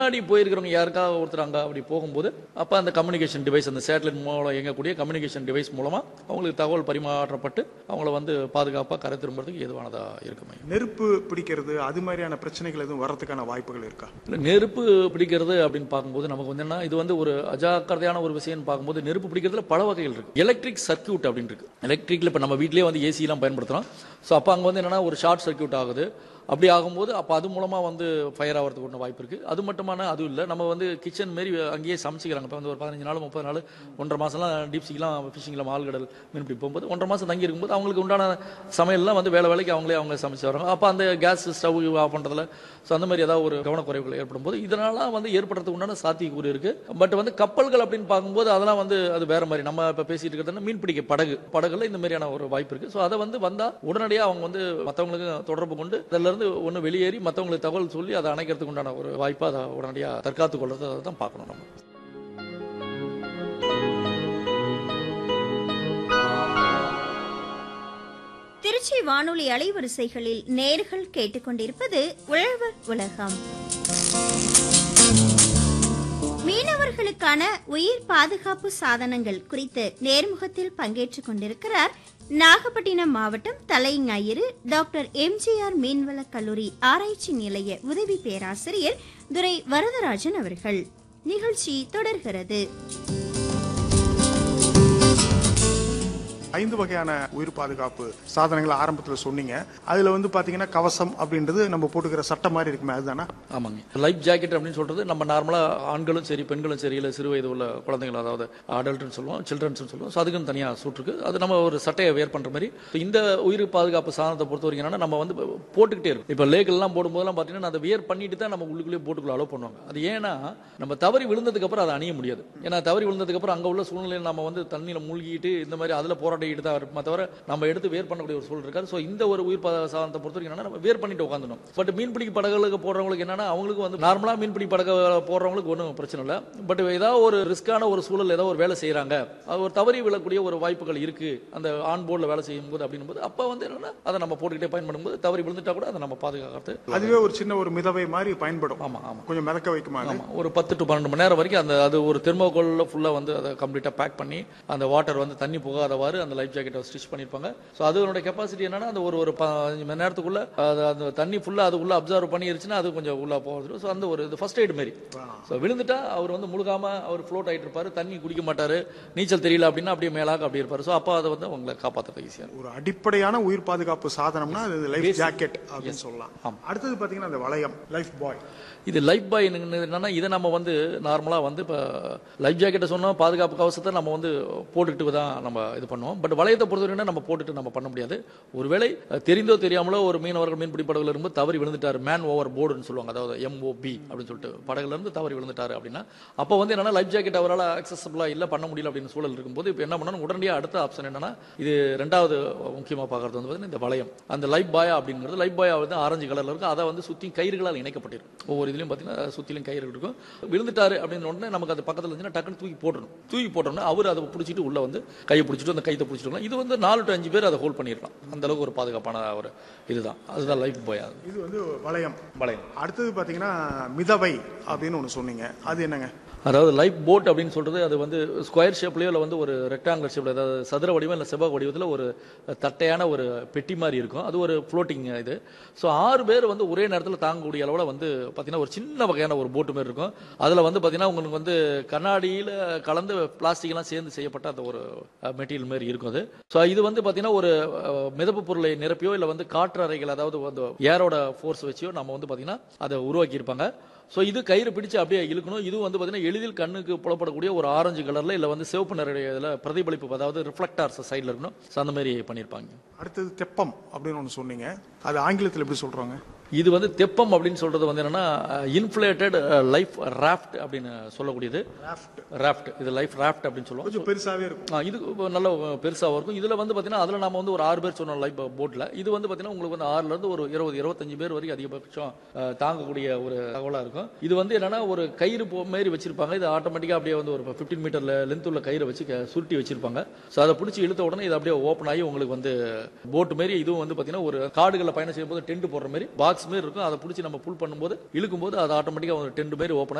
முன்னாடி போயிருக்கிறவங்க யாருக்காவது ஒருத்தர் அங்கே அப்படி போகும்போது அப்போ அந்த கம்யூனிகேஷன் டிவைஸ் அந்த சேட்டலைட் மூலம் இயங்கக்கூடிய கம்யூனிகேஷன் டிவைஸ் மூலமாக அவங்களுக்கு தகவல் பரிமாற்றப்பட்டு அவங்கள வந்து பாதுகாப்பாக கரை திரும்புறதுக்கு ஏதுவானதாக இருக்குமே நெருப்பு பிடிக்கிறது அது மாதிரியான பிரச்சனைகள் எதுவும் வர்றதுக்கான வாய்ப்புகள் இருக்கா இல்லை நெருப்பு பிடிக்கிறது அப்படின்னு பார்க்கும்போது நமக்கு வந்து என்ன இது வந்து ஒரு அஜாக்கிரதையான ஒரு விஷயம்னு பார்க்கும்போது நெருப்பு பிடிக்கிறதுல பல வகைகள் இருக்கு எலக்ட்ரிக் சர்க்யூட் அப்படின்னு இருக்கு எலக்ட்ரிக்ல இப்போ நம்ம வீட்லயே வந்து ஏசிலாம் பயன்படுத்துறோம் ஸோ அப்போ அங்கே வந்து என்னன்னா ஒரு ஷார்ட் சர்க்யூட் ஆகுது அப்படி ஆகும்போது அப்போ அது மூலமாக வந்து ஃபயர் ஆகிறதுக்கு ஒன்று வாய்ப்பு இருக்குது அது மட்டுமான அதுவும் இல்லை நம்ம வந்து கிச்சன் மாரி அங்கேயே சமைச்சிக்கிறாங்க இப்போ வந்து ஒரு பதினஞ்சு நாள் முப்பது நாள் ஒன்றரை மாதம்லாம் டீப் சீலாம் ஃபிஷிங்கில் ஆழ்கடல் மீன்பிடி போகும்போது ஒன்றரை மாதம் தங்கி இருக்கும்போது அவங்களுக்கு உண்டான சமையல்லாம் வந்து வேலை வேலைக்கு அவங்களே அவங்க சமைச்சு வராங்க அப்போ அந்த கேஸ் ஸ்டவ் ஆஃப் பண்ணுறதுல ஸோ அந்த மாதிரி ஏதாவது ஒரு கவனக்குறைவுகள் ஏற்படும் போது இதனால வந்து ஏற்படுறதுக்கு உண்டான சாத்தியக்கூறு இருக்குது பட் வந்து கப்பல்கள் அப்படின்னு பார்க்கும்போது அதெல்லாம் வந்து அது வேற மாதிரி நம்ம இப்போ பேசிட்டு இருக்கிறது மீன்பிடிக்க படகு படகுல இந்த மாதிரியான ஒரு வாய்ப்பு இருக்குது ஸோ அதை வந்து வந்தால் உடனடியாக அவங்க வந்து மற்றவங்களுக்கு தொடர்பு கொண்டு அதில் இருந்து ஒன்று வெளியேறி மற்றவங்களுக்கு தகவல் சொல்லி அதை அணைக்கிறதுக்கு உண்டான ஒரு வாய்ப்பை அதை உடனடியாக தற்காத்து கொள்றது அதை தான் பார்க்கணும் நம்ம திருச்சி வானொலி அலைவரிசைகளில் நேர்கள் கேட்டுக்கொண்டிருப்பது உழவர் உலகம் மீனவர்களுக்கான உயிர் பாதுகாப்பு சாதனங்கள் குறித்து நேர்முகத்தில் பங்கேற்றுக் கொண்டிருக்கிறார் நாகப்பட்டினம் மாவட்டம் தலைஞாயிறு டாக்டர் எம்ஜிஆர் மீன்வளக் கல்லூரி ஆராய்ச்சி நிலைய உதவி பேராசிரியர் துரை வரதராஜன் அவர்கள் நிகழ்ச்சி தொடர்கிறது ஐந்து வகையான உயிர் பாதுகாப்பு சாதனங்களை ஆரம்பத்தில் சொன்னீங்க அதுல வந்து பாத்தீங்கன்னா கவசம் அப்படின்றது நம்ம போட்டுக்கிற சட்டை மாதிரி இருக்குமே அதுதானா ஆமாங்க லைஃப் ஜாக்கெட் அப்படின்னு சொல்றது நம்ம நார்மலாக ஆண்களும் சரி பெண்களும் சரி இல்லை சிறு வயது உள்ள குழந்தைகள் அதாவது அடல்ட்னு சொல்லுவோம் சில்ட்ரன்ஸ் சொல்லுவோம் ஸோ அதுக்குன்னு தனியாக சூட் இருக்கு அது நம்ம ஒரு சட்டையை வேர் பண்ற மாதிரி So, இந்த உயிர் பாதுகாப்பு சாதனத்தை பொறுத்த வரைக்கும் என்னன்னா நம்ம வந்து போட்டுக்கிட்டே இருக்கும் இப்போ லேக்கெல்லாம் போடும்போதெல்லாம் பார்த்தீங்கன்னா அதை வியர் பண்ணிட்டு தான் நம்ம உள்ளுக்குள்ளேயே போட்டுக்குள்ள அலோவ் பண்ணுவாங்க அது ஏன்னா நம்ம தவறி விழுந்ததுக்கு அப்புறம் அதை அணிய முடியாது ஏன்னா தவறி விழுந்ததுக்கு அப்புறம் அங்கே உள்ள சூழ்நிலையில் நம்ம வந்து தண்ணியில் மூழ்கிட்டு இந்த மாதிரி அதில் போராடிக்கிட்டு தான் இருப்போம் தவிர நம்ம எடுத்து வேர் பண்ணக்கூடிய ஒரு சூழல் இருக்காது ஸோ இந்த ஒரு உயிர் பாதுகாப்பு சாதனத்தை பொறுத்த வரைக்கும் என்னன்னா நம்ம வேர் பண்ணிட்டு உட்காந்துடும் பட் மீன்பிடி படகுகளுக்கு போடுறவங்களுக்கு என்னன்னா அவங்களுக்கு வந்து நார்மலாக மீன்பிடி படகு போடுறவங்களுக்கு ஒன்றும் பிரச்சனை இல்லை பட் ஏதாவது ஒரு ரிஸ்கான ஒரு சூழல் ஏதோ ஒரு வேலை செய்கிறாங்க அது ஒரு தவறி விழக்கூடிய ஒரு வாய்ப்புகள் இருக்கு அந்த ஆன் போர்டில் வேலை செய்யும் போது அப்படின்னும் போது அப்போ வந்து என்னன்னா அதை நம்ம போட்டுக்கிட்டே பயன்படும் போது தவறி விழுந்துட்டா கூட அதை நம்ம பாதுகாக்கிறது அதுவே ஒரு சின்ன ஒரு மிதவை மாதிரி பயன்படும் ஆமா ஆமா கொஞ்சம் மிதக்க வைக்குமா அது? ஆமா ஒரு பத்து டு பன்னெண்டு மணி நேரம் வரைக்கும் அந்த அது ஒரு தெர்மோகோல்ல ஃபுல்லா வந்து அதை கம்ப்ளீட்டா பேக் பண்ணி அந்த வாட்டர் வந்து தண்ணி போகாதவாறு அந்த லைஃப் ஜாக்கெட்டை ஸ்டிச் பண்ணிருப்பாங்க ஸோ அதோட கெப்பாசிட்டி என்னன்னா அந்த ஒரு ஒரு பதினஞ்சு மணி நேரத்துக்குள்ள அது அந்த தண்ணி ஃபுல்லா அது உள்ள அப்சர்வ் பண்ணிருச்சுன்னா அது கொஞ்சம் உள்ள போகிறது ஸோ அந்த ஒரு இது ஃபர்ஸ்ட் எய்ட் மாதிரி ஸோ விழுந்துட்டா அவர் வந்து முழுகாம அவர் ஃப்ளோட் ஆயிட்டு இருப்பாரு தண்ணி குடிக்க மாட்டாரு நீச்சல் தெரியல அப்படின்னா அப்படியே மேலாக அப்படி இருப்பாரு ஸோ அப்போ அதை வந்து அவங்களை காப்பாற்ற ஈஸியாக ஒரு அடிப்படையான உயிர் பாதுகாப்பு சாதனம்னா அது லைஃப் ஜாக்கெட் அப்படின்னு சொல்லலாம் அடுத்தது பாத்தீங்கன்னா அந்த வளையம் லைஃப் பாய் இது லைஃப் பாய் என்னன்னா இதை நம்ம வந்து நார்மலாக வந்து இப்போ லைஃப் ஜாக்கெட்டை சொன்னோம் பாதுகாப்பு கவசத்தை நம்ம வந்து போட்டுக்கிட்டு தான் நம்ம இது பண்ணுவோம் பட் வளையத்தை பொறுத்தவரைக்கும் நம்ம போட்டுட்டு நம்ம பண்ண முடியாது ஒருவேளை அஹ், தெரிந்தோ தெரியாமலோ ஒரு மீனவர்கள் மீன்பிடி படகுல இருந்து தவறி விழுந்துட்டாரு மேன் ஓவர் போர்டுன்னு சொல்லுவாங்க அதாவது எம்ஓபி அப்படின்னு சொல்லிட்டு படகுல இருந்து தவறி விழுந்துட்டாரு அப்படின்னா அப்போ வந்து என்னன்னா லைஃப் ஜாக்கெட் அவரால் அக்சசபிளா இல்லை பண்ண முடியல அப்படின்னு சூழல் இருக்கும்போது இப்போ என்ன பண்ணணும் உடனடியாக அடுத்த ஆப்ஷன் என்னன்னா இது ரெண்டாவது முக்கியமாக பார்க்கறது வந்து பார்த்தீங்கன்னா இந்த வளையம் அந்த லைஃப் பாயா அப்படிங்கிறது லைஃப் பாயா வந்து ஆரஞ்சு கலர்ல இருக்கும் அதை வந்து சுற்றி கயிறுகளால் இணைக்கப்பட்டிருக்கும் ஒவ்வொரு இதுலையும் பார்த்தீங்கன்னா சுற்றிலும் கயிறு இருக்கும் விழுந்துட்டாரு அப்படின்னு உடனே நமக்கு அது பக்கத்தில் இருந்துச்சுன்னா டக்குன்னு தூக்கி போட்டுரும் தூக்கி போட்டோம்னா அவர் அதை பிடிச்சிட்டு உள்ள வந்து கையை பிடிச்சிட்டு அந்த கைத்தை பிடிச்சிட்டு இது வந்து நாலு டு அஞ்சு பேர் அதை ஹோல்ட் பண்ணிடலாம் அந்த அளவுக்கு ஒரு பாதுகாப்பான ஒரு இதுதான் அதுதான் லைஃப் பாய் அது இது வந்து வளையம் வளையம் அடுத்தது பாத்தீங்கன்னா மிதவை அப்படின்னு ஒண்ணு சொன்னீங்க அது என்னங்க அதாவது லைஃப் போட் அப்படின்னு சொல்றது அது வந்து ஸ்கொயர் ஷேப்லயோ இல்லை வந்து ஒரு ரெக்டாங்குலர் ஷேப்ல அதாவது சதுர வடிவம் இல்லை செவ்வக வடிவத்தில் ஒரு தட்டையான ஒரு பெட்டி மாதிரி இருக்கும் அது ஒரு ஃப்ளோட்டிங் இது ஸோ ஆறு பேர் வந்து ஒரே நேரத்தில் தாங்கக்கூடிய அளவில் வந்து பார்த்தீங்கன்னா ஒரு சின்ன வகையான ஒரு போட்டு மாதிரி இருக்கும் அதில் வந்து பார்த்தீங்கன்னா உங்களுக்கு வந்து கண்ணாடியில் கலந்து பிளாஸ்டிக்லாம் சேர்ந்து செய்யப்பட்ட அந்த ஒரு மெட்டீரியல் மாதிரி இருக்கும் அது ஸோ இது வந்து பார்த்தீங்கன்னா ஒரு அஹ், மிதப்பு பொருளை நிரப்பியோ இல்லை வந்து காற்று அறைகள் அதாவது வந்து ஏரோட ஃபோர்ஸ் வச்சியோ நம்ம வந்து பார்த்தீங்கன்னா அதை உருவாக்கியிருப்பாங்க ஸோ இது கயிறு பிடிச்சு அப்படியே இழுக்கணும் இது வந்து பார்த்தீங்கன்னா எளிதில் கண்ணுக்கு புலப்படக்கூடிய ஒரு ஆரஞ்சு கலர்ல இல்லை வந்து சிவப்பு நிறைய இதில் பிரதிபலிப்பு அதாவது ரிஃப்ளெக்டார்ஸ் சைடில் இருக்கணும் ஸோ அந்த மாதிரி பண்ணியிருப்பாங்க அடுத்தது தெப்பம் அப்படின்னு ஒண்ணு சொன்னீங்க அது ஆங்கிலத்தில் எப்படி சொல்றாங்க இது வந்து தெப்பம் அப்படின்னு சொல்றது வந்து என்னன்னா இன்ஃபிளேட்டட் லைஃப் ராஃப்ட் அப்படின்னு சொல்லக்கூடியது ராஃப்ட் இது லைஃப் ராஃப்ட் அப்படின்னு சொல்லுவோம் கொஞ்சம் பெருசாவே இருக்கும் ஆ, இது இப்ப நல்ல பெருசாக இருக்கும் இதில் வந்து பார்த்தீங்கன்னா அதில் நாம வந்து ஒரு ஆறு பேர் சொன்னோம் லைஃப் போட்டில் இது வந்து பார்த்தீங்கன்னா உங்களுக்கு வந்து ஆறுல இருந்து ஒரு இருபது இருபத்தஞ்சு பேர் வரைக்கும் அதிகபட்சம் ஆ, தாங்கக்கூடிய ஒரு தகவலாக இருக்கும் இது வந்து என்னன்னா ஒரு கயிறு போ மாரி வச்சிருப்பாங்க இது ஆட்டோமேட்டிக்காக அப்படியே வந்து ஒரு ஃபிஃப்டீன் மீட்டர்ல லென்த் உள்ள கயிறை வச்சு க- சுருட்டி வச்சிருப்பாங்க ஸோ அதை பிடிச்சி இழுத்த உடனே இது அப்படியே ஓப்பன் ஆகி உங்களுக்கு வந்து போட் மாரி இதுவும் வந்து பார்த்தீங்கன்னா ஒரு காடுகளில் பயணம் செய்யும்போது டென்ட் போடுற மாதிரி பாக்ஸ் பாக்ஸ் மாதிரி இருக்கும் அதை பிடிச்சி நம்ம புல் பண்ணும்போது இழுக்கும்போது அது ஆட்டோமேட்டிக்காக ஒரு டென்ட் மாதிரி ஓப்பன்